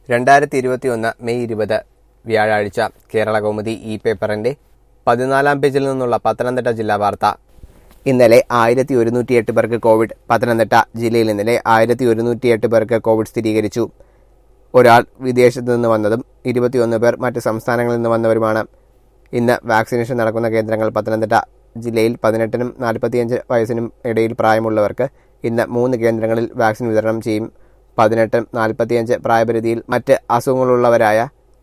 രണ്ടായിരത്തി ഇരുപത്തിയൊന്ന് മെയ് ഇരുപത് വ്യാഴാഴ്ച കേരള കൗമുദി ഈ പേപ്പറിന്റെ പതിനാലാം പേജിൽ നിന്നുള്ള പത്തനംതിട്ട ജില്ലാ വാർത്ത ഇന്നലെ ആയിരത്തി ഒരുന്നൂറ്റിയെട്ട് പേർക്ക് കോവിഡ് പത്തനംതിട്ട ജില്ലയിൽ ഇന്നലെ ആയിരത്തി ഒരുന്നൂറ്റിയെട്ട് പേർക്ക് കോവിഡ് സ്ഥിരീകരിച്ചു ഒരാൾ വിദേശത്തു നിന്ന് വന്നതും ഇരുപത്തിയൊന്ന് പേർ മറ്റ് സംസ്ഥാനങ്ങളിൽ നിന്ന് വന്നവരുമാണ് ഇന്ന് വാക്സിനേഷൻ നടക്കുന്ന കേന്ദ്രങ്ങൾ പത്തനംതിട്ട ജില്ലയിൽ പതിനെട്ടിനും നാൽപ്പത്തിയഞ്ച് വയസ്സിനും ഇടയിൽ പ്രായമുള്ളവർക്ക് ഇന്ന് മൂന്ന് കേന്ദ്രങ്ങളിൽ വാക്സിൻ വിതരണം ചെയ്യും പതിനെട്ടും നാൽപ്പത്തിയഞ്ച് പ്രായപരിധിയിൽ മറ്റ് അസുഖങ്ങളുള്ളവരായ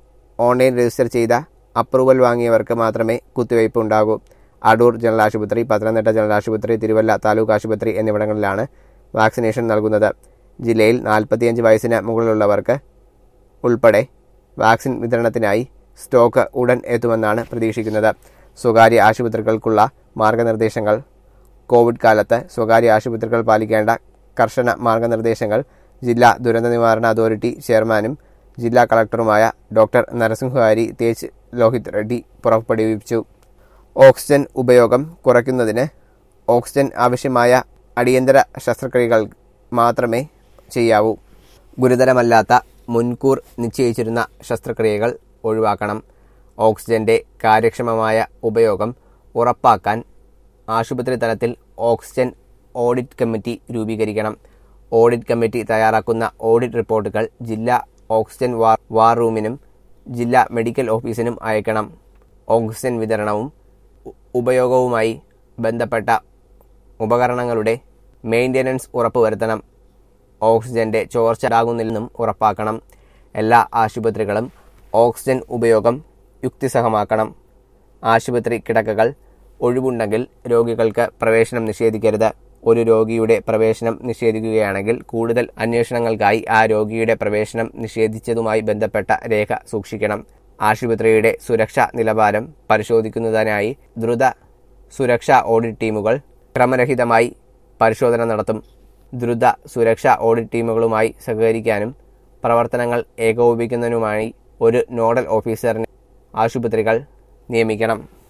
ഓൺലൈൻ രജിസ്റ്റർ ചെയ്ത അപ്രൂവൽ വാങ്ങിയവർക്ക് മാത്രമേ കുത്തിവയ്പ് ഉണ്ടാകൂ അടൂർ ജനറൽ ആശുപത്രി പത്തനംതിട്ട ജനറൽ ആശുപത്രി തിരുവല്ല താലൂക്ക് ആശുപത്രി എന്നിവിടങ്ങളിലാണ് വാക്സിനേഷൻ നൽകുന്നത് ജില്ലയിൽ നാൽപ്പത്തിയഞ്ച് വയസ്സിന് മുകളിലുള്ളവർക്ക് ഉൾപ്പെടെ വാക്സിൻ വിതരണത്തിനായി സ്റ്റോക്ക് ഉടൻ എത്തുമെന്നാണ് പ്രതീക്ഷിക്കുന്നത് സ്വകാര്യ ആശുപത്രികൾക്കുള്ള മാർഗനിർദ്ദേശങ്ങൾ കോവിഡ് കാലത്ത് സ്വകാര്യ ആശുപത്രികൾ പാലിക്കേണ്ട കർശന മാർഗനിർദ്ദേശങ്ങൾ ജില്ലാ ദുരന്ത നിവാരണ അതോറിറ്റി ചെയർമാനും ജില്ലാ കളക്ടറുമായ ഡോക്ടർ നരസിംഹഹാരി തേജ് ലോഹിത് റെഡ്ഡി പുറപ്പെടുവിച്ചു ഓക്സിജൻ ഉപയോഗം കുറയ്ക്കുന്നതിന് ഓക്സിജൻ ആവശ്യമായ അടിയന്തര ശസ്ത്രക്രിയകൾ മാത്രമേ ചെയ്യാവൂ ഗുരുതരമല്ലാത്ത മുൻകൂർ നിശ്ചയിച്ചിരുന്ന ശസ്ത്രക്രിയകൾ ഒഴിവാക്കണം ഓക്സിജന്റെ കാര്യക്ഷമമായ ഉപയോഗം ഉറപ്പാക്കാൻ ആശുപത്രി തലത്തിൽ ഓക്സിജൻ ഓഡിറ്റ് കമ്മിറ്റി രൂപീകരിക്കണം ഓഡിറ്റ് കമ്മിറ്റി തയ്യാറാക്കുന്ന ഓഡിറ്റ് റിപ്പോർട്ടുകൾ ജില്ലാ ഓക്സിജൻ വാർ വാർ റൂമിനും ജില്ലാ മെഡിക്കൽ ഓഫീസിനും അയക്കണം ഓക്സിജൻ വിതരണവും ഉ- ഉപയോഗവുമായി ബന്ധപ്പെട്ട ഉപകരണങ്ങളുടെ മെയിൻ്റനൻസ് ഉറപ്പുവരുത്തണം ഓക്സിജന്റെ ചോർച്ച ഉണ്ടാകുന്നില്ലെന്നും ഉറപ്പാക്കണം എല്ലാ ആശുപത്രികളും ഓക്സിജൻ ഉപയോഗം യുക്തിസഹമാക്കണം ആശുപത്രി കിടക്കകൾ ഒഴിവുണ്ടെങ്കിൽ രോഗികൾക്ക് പ്രവേശനം നിഷേധിക്കരുത് ഒരു രോഗിയുടെ പ്രവേശനം നിഷേധിക്കുകയാണെങ്കിൽ കൂടുതൽ അന്വേഷണങ്ങൾക്കായി ആ രോഗിയുടെ പ്രവേശനം നിഷേധിച്ചതുമായി ബന്ധപ്പെട്ട രേഖ സൂക്ഷിക്കണം ആശുപത്രിയുടെ സുരക്ഷാ നിലവാരം പരിശോധിക്കുന്നതിനായി ദ്രുത സുരക്ഷാ ഓഡിറ്റ് ടീമുകൾ ക്രമരഹിതമായി പരിശോധന നടത്തും ദ്രുത സുരക്ഷാ ഓഡിറ്റ് ടീമുകളുമായി സഹകരിക്കാനും പ്രവർത്തനങ്ങൾ ഏകോപിപ്പിക്കുന്നതിനുമായി ഒരു നോഡൽ ഓഫീസറിനെ ആശുപത്രികൾ നിയമിക്കണം